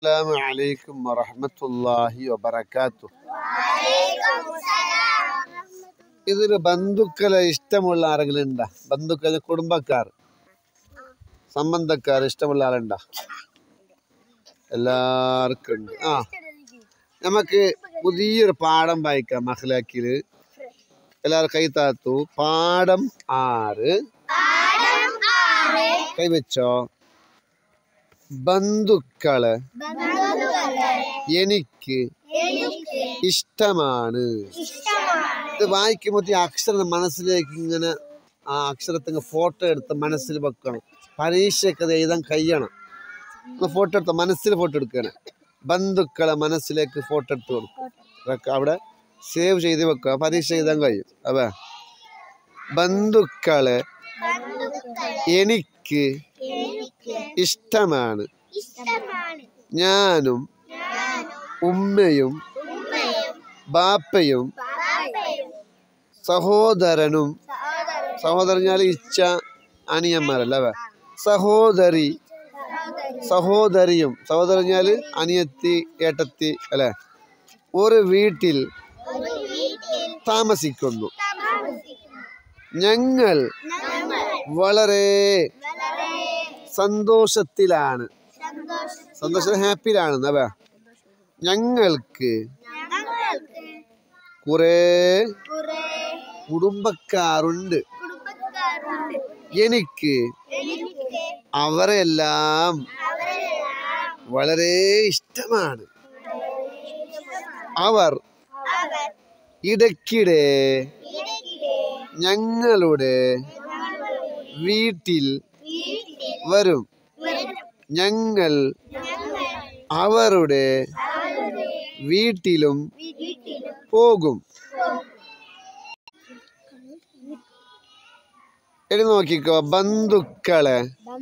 അസ്സലാമു അലൈക്കും വറഹ്മത്തുള്ളാഹി വബറകാത്തു ഇതില് ബന്ധുക്കളെ ഇഷ്ടമുള്ള ആരെങ്കിലും ഉണ്ടാ ബന്ധുക്കളെ കുടുംബക്കാർ സംബന്ധക്കാർ ഇഷ്ടമുള്ള ആളുണ്ടാ എല്ലാവർക്കും ഉണ്ട് ആ നമുക്ക് പുതിയൊരു പാഠം വായിക്കാം മഹ്ലാക്കില് എല്ലാവരും കൈ താത്തു പാഠം ആറ് കൈവച്ചോ ബന്ധുക്കള് എനിക്ക് ഇഷ്ടമാണ് ഇത് വായിക്കുമ്പോൾ ഈ അക്ഷരം മനസ്സിലേക്ക് ഇങ്ങനെ ആ അക്ഷരത്തിന് ഫോട്ടോ എടുത്ത് മനസ്സിൽ വെക്കണം പരീക്ഷയ്ക്ക് അത് എഴുതാൻ കഴിയണം ഫോട്ടോ എടുത്ത മനസ്സിൽ ഫോട്ടോ എടുക്കണം ബന്ധുക്കളെ മനസ്സിലേക്ക് ഫോട്ടോ എടുത്ത് കൊടുക്കും അതൊക്കെ അവിടെ സേവ് ചെയ്ത് വെക്കുക പരീക്ഷ എഴുതാൻ കഴിയും അതെ ബന്ധുക്കളെ എനിക്ക് ഇഷ്ടമാണ് ഞാനും ഉമ്മയും ബാപ്പയും സഹോദരനും സഹോദരഞ്ഞാൽ ഇച്ച അനിയന്മാരല്ല അവ സഹോദരി സഹോദരിയും സഹോദരഞ്ഞാല് അനിയത്തി ഏട്ടത്തി അല്ലെ ഒരു വീട്ടിൽ താമസിക്കുന്നു ഞങ്ങൾ വളരെ സന്തോഷത്തിലാണ് സന്തോഷം ഹാപ്പിയിലാണ് അവ ഞങ്ങൾക്ക് കുറേ കുടുംബക്കാരുണ്ട് എനിക്ക് അവരെല്ലാം വളരെ ഇഷ്ടമാണ് അവർ ഇടയ്ക്കിടെ ഞങ്ങളുടെ വീട്ടിൽ വരും ഞങ്ങൾ അവരുടെ വീട്ടിലും പോകും എഴുതി നോക്കിക്കോ ബന്ധുക്കളെ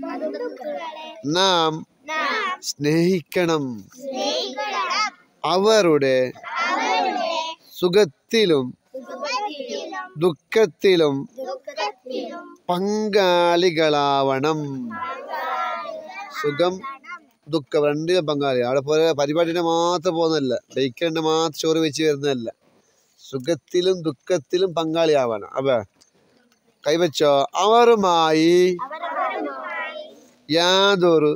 നാം സ്നേഹിക്കണം അവരുടെ സുഖത്തിലും ദുഃഖത്തിലും പങ്കാളികളാവണം സുഖം ദുഃഖം രണ്ടിലും പങ്കാളി അവിടെ പോലെ പരിപാടിയുടെ മാത്രം പോകുന്നതല്ല ബൈക്കറിന്റെ മാത്രം ചോറ് വെച്ച് വരുന്നതല്ല സുഖത്തിലും ദുഃഖത്തിലും പങ്കാളിയാവണം അപ്പൊ കൈവച്ചോ അവരുമായി യാതൊരു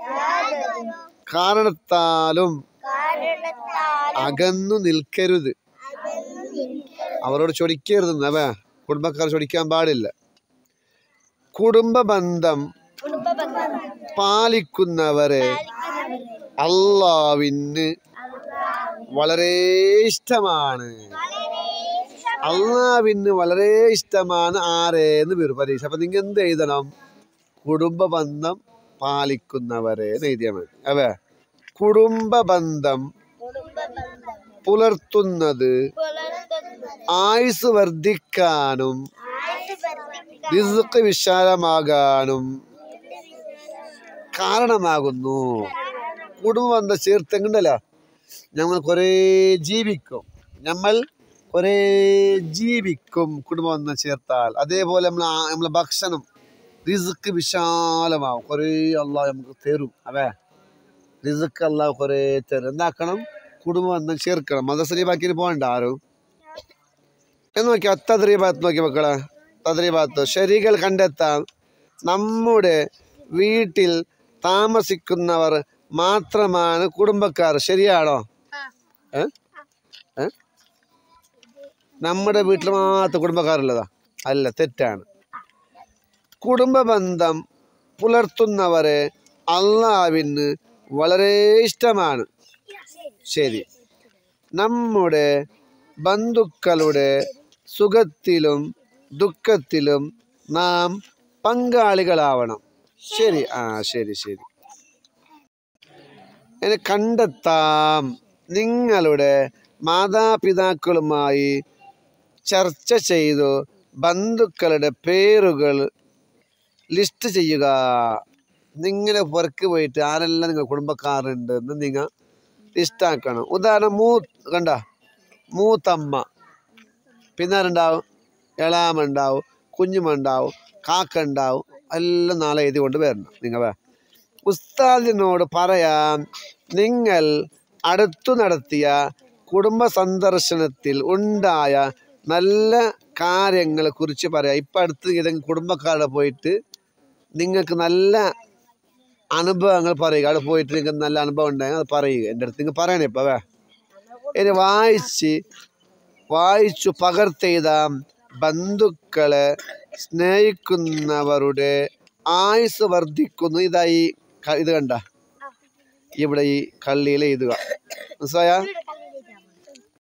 കാരണത്താലും അകന്നു നിൽക്കരുത് അവരോട് ചൊടിക്കരുതെന്ന് അവ കുടുംബക്കാർ ചൊടിക്കാൻ പാടില്ല കുടുംബ ബന്ധം പാലിക്കുന്നവരെ അള്ളാവിന് വളരെ ഇഷ്ടമാണ് അള്ളാവിന് വളരെ ഇഷ്ടമാണ് ആരേന്ന് പേര് പരീക്ഷ അപ്പൊ നിങ്ങൾ എന്ത് എഴുതണം കുടുംബ ബന്ധം പാലിക്കുന്നവരെ എന്ന് എഴുതിയാൽ മതി അവ കുടുംബ ബന്ധം പുലർത്തുന്നത് ആയുസ് വർദ്ധിക്കാനും റിസ്ക് വിശാലമാകാനും കാരണമാകുന്നു കുടുംബബന്ധം ചേർത്തെങ്കിണ്ടല്ലോ ഞങ്ങൾ കുറേ ജീവിക്കും നമ്മൾ കുറേ ജീവിക്കും കുടുംബബന്ധം ചേർത്താൽ അതേപോലെ നമ്മൾ നമ്മളെ ഭക്ഷണം റിസ്ക് വിശാലമാവും കുറേ അള്ളാഹ് നമുക്ക് തരും അവേ റിസ്ക് അള്ളാഹ് കുറേ തരും എന്താക്കണം കുടുംബബന്ധം ചേർക്കണം മതശ്രീബാക്കിന് പോകണ്ട ആരും എന്ന് നോക്കിയാ തദ്രീബാത്ത് നോക്കി മക്കളെ തദ്രീബാത്ത് ശരികൾ കണ്ടെത്താൻ നമ്മുടെ വീട്ടിൽ താമസിക്കുന്നവർ മാത്രമാണ് കുടുംബക്കാർ ശരിയാണോ ഏ ഏ നമ്മുടെ വീട്ടിൽ മാത്രം കുടുംബക്കാരുള്ളതാ അല്ല തെറ്റാണ് കുടുംബ ബന്ധം പുലർത്തുന്നവരെ അള്ളാവിന് വളരെ ഇഷ്ടമാണ് ശരി നമ്മുടെ ബന്ധുക്കളുടെ സുഖത്തിലും ദുഃഖത്തിലും നാം പങ്കാളികളാവണം ശരി ആ ശരി ശരി ഇനി കണ്ടെത്താം നിങ്ങളുടെ മാതാപിതാക്കളുമായി ചർച്ച ചെയ്തു ബന്ധുക്കളുടെ പേരുകൾ ലിസ്റ്റ് ചെയ്യുക നിങ്ങളെ പുറക്ക് പോയിട്ട് ആരെല്ലാം നിങ്ങൾ കുടുംബക്കാരുണ്ട് എന്ന് നിങ്ങൾ ലിസ്റ്റാക്കണം ഉദാഹരണം മൂ കണ്ട മൂത്തമ്മ പിന്നെ ആരുണ്ടാവും എളാമ ഉണ്ടാവും കുഞ്ഞുമ ഉണ്ടാവും കാക്ക ഉണ്ടാവും എല്ലാം നാളെ എഴുതി കൊണ്ട് വരണം നിങ്ങൾ ഉസ്താദിനോട് പറയാം നിങ്ങൾ അടുത്തു നടത്തിയ കുടുംബ സന്ദർശനത്തിൽ ഉണ്ടായ നല്ല കാര്യങ്ങളെ കുറിച്ച് പറയാം ഇപ്പം അടുത്ത് ഏതെങ്കിലും കുടുംബക്കാരുടെ പോയിട്ട് നിങ്ങൾക്ക് നല്ല അനുഭവങ്ങൾ പറയുക അവിടെ പോയിട്ട് നിങ്ങൾക്ക് നല്ല അനുഭവം ഉണ്ടായെങ്കിൽ അത് പറയുക എൻ്റെ അടുത്ത് നിങ്ങൾ പറയണേ ഇപ്പം വേ ഇനി വായിച്ച് വായിച്ചു പകർത്തെയ്ത ബന്ധുക്കളെ സ്നേഹിക്കുന്നവരുടെ ആയുസ് വർദ്ധിക്കുന്നു ഇതായി ക- ഇത് കണ്ട ഇവിടെ ഈ കള്ളിയിൽ എഴുതുക മനസ്സിലായ